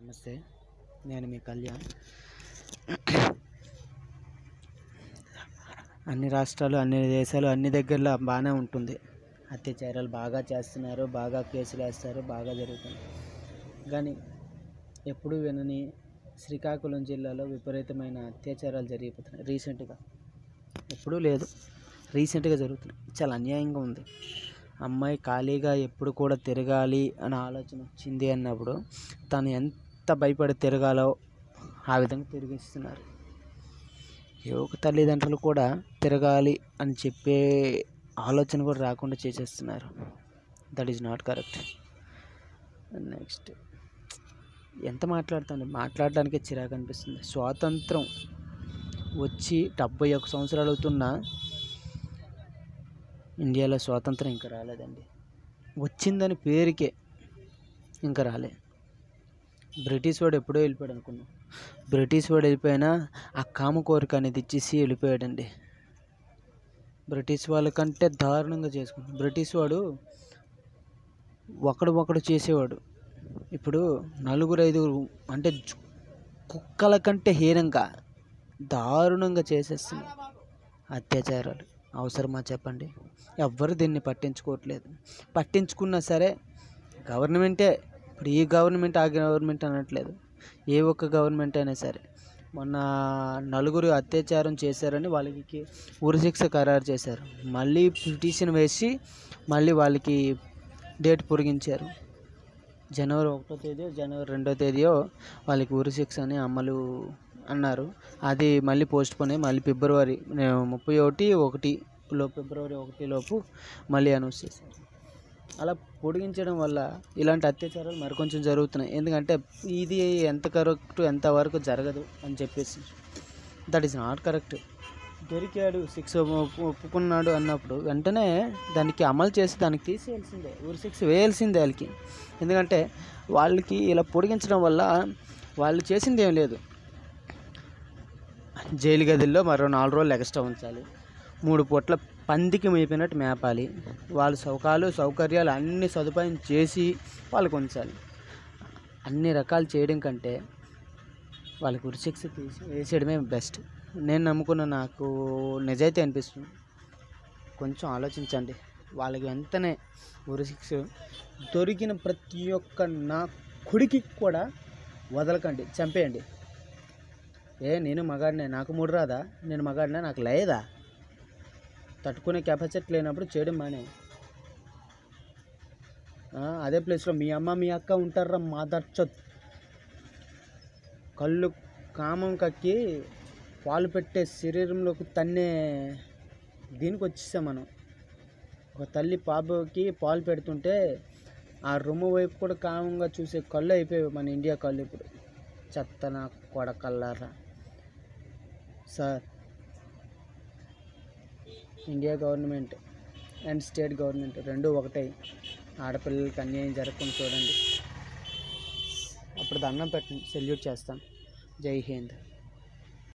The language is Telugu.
నమస్తే నేను మీ కళ్యాణ్ అన్ని రాష్ట్రాలు అన్ని దేశాలు అన్ని దగ్గరలో బాగానే ఉంటుంది అత్యాచారాలు బాగా చేస్తున్నారు బాగా కేసులు వేస్తారు బాగా జరుగుతుంది కానీ ఎప్పుడు వినని శ్రీకాకుళం జిల్లాలో విపరీతమైన అత్యాచారాలు జరిగిపోతున్నాయి రీసెంట్గా ఎప్పుడూ లేదు రీసెంట్గా జరుగుతున్నాయి చాలా అన్యాయంగా ఉంది అమ్మాయి ఖాళీగా ఎప్పుడు కూడా తిరగాలి అనే ఆలోచన వచ్చింది అన్నప్పుడు తను ఎంత భయపడి తిరగాలో ఆ విధంగా తిరిగిస్తున్నారు ఏ ఒక తల్లిదండ్రులు కూడా తిరగాలి అని చెప్పే ఆలోచన కూడా రాకుండా చేసేస్తున్నారు that is not correct next ఎంత మాట్లాడుతాను మాట్లాడడానికే చిరాకు అనిపిస్తుంది స్వాతంత్రం వచ్చి డెబ్బై ఒక సంవత్సరాలు అవుతున్నా ఇండియాలో స్వాతంత్రం ఇంకా రాలేదండి వచ్చిందని పేరుకే ఇంకా రాలే బ్రిటిష్ వాడు ఎప్పుడో వెళ్ళిపోయాడు అనుకున్నాం బ్రిటిష్ వాడు వెళ్ళిపోయినా ఆ కామ కోరిక అనేది ఇచ్చేసి వెళ్ళిపోయాడండి బ్రిటిష్ వాళ్ళకంటే దారుణంగా చేసుకున్నాడు బ్రిటిష్ వాడు ఒకడు ఒకడు చేసేవాడు ఇప్పుడు నలుగురు ఐదుగురు అంటే జు- కుక్కల కంటే హీనంగా దారుణంగా చేసేస్తున్నారు అత్యాచారాలు అవసరమా చెప్పండి ఎవ్వరు దీన్ని పట్టించుకోవట్లేదు పట్టించుకున్నా సరే గవర్నమెంటే ఇప్పుడు ఈ గవర్నమెంట్ ఆ గవర్నమెంట్ అనట్లేదు ఏ ఒక్క గవర్నమెంట్ అయినా సరే మొన్న నలుగురు అత్యాచారం చేశారని వాళ్ళకి ఉరిశిక్ష ఖరారు చేశారు మళ్ళీ పిటిషన్ వేసి మళ్ళీ వాళ్ళకి డేట్ పొడిగించారు జనవరి ఒకటో తేదీ జనవరి రెండో తేదీయో వాళ్ళకి ఉరిశిక్ష అని అమలు అన్నారు అది మళ్ళీ పోస్ట్ పోన్ అయ్యి మళ్ళీ ఫిబ్రవరి ఆ, ముప్పై ఒకటి ఒకటి లో ఫిబ్రవరి ఒకటి లోపు మళ్ళీ అనౌన్స్ చేశారు అలా పొడిగించడం వల్ల ఇలాంటి అత్యాచారాలు మరికొంచెం జరుగుతున్నాయి ఎందుకంటే ఇది ఎంత కరెక్ట్ ఎంతవరకు జరగదు అని చెప్పేసి దట్ ఈస్ నాట్ కరెక్ట్ దొరికాడు శిక్ష ఒప్పు- ఒప్పుకున్నాడు అన్నప్పుడు వెంటనే దానికి అమలు చేసి దానికి తీసేయాల్సిందే ఊరి శిక్ష వేయాల్సిందే వాళ్ళకి ఎందుకంటే వాళ్ళకి ఇలా పొడిగించడం వల్ల వాళ్ళు చేసింది ఏం లేదు జైలు గదుల్లో మరో నాలుగు రోజులు ఎక్స్ట్రా ఉంచాలి మూడు పూట్ల పందికి మేపినట్టు మేపాలి వాళ్ళ సౌకాలు సౌకర్యాలు అన్ని సదుపాయం చేసి వాళ్ళకు ఉంచాలి అన్ని రకాలు చేయడం కంటే వాళ్ళకి ఉరిశిక్ష తీసి వేసేయడమే బెస్ట్ నేను నమ్ముకున్న నాకు నిజాయితీ అనిపిస్తుంది కొంచెం ఆలోచించండి వాళ్ళకి వెంటనే ఉరిశిక్ష దొరికిన ప్రతి ఒక్క నా కొడుకి కూడా వదలకండి చంపేయండి ఏ నేను మగాడినే నాకు మూడు రాదా నేను మగాడినే నాకు లేదా తట్టుకునే కెపాసిటీ లేనప్పుడు చేయడం మానే ఆ, అదే ప్లేస్లో మీ అమ్మ మీ అక్క ఉంటారా మాదర్చొత్ కళ్ళు కామం కక్కి పాలు పెట్టే శరీరంలోకి తన్నే దీనికి వచ్చేసాం మనం ఒక తల్లి పాపకి పాలు పెడుతుంటే ఆ రొమ్ము వైపు కూడా కామంగా చూసే కళ్ళు అయిపోయాయి మన ఇండియా కళ్ళు ఇప్పుడు చెత్త నా కొడకల్లారా sir India government and state government రెండు ఒకటే ఆడపిల్లలకి అన్యాయం జరగకుండా చూడండి అప్పుడు దండం పెట్టండి సెల్యూట్ చేస్తాం జై హింద్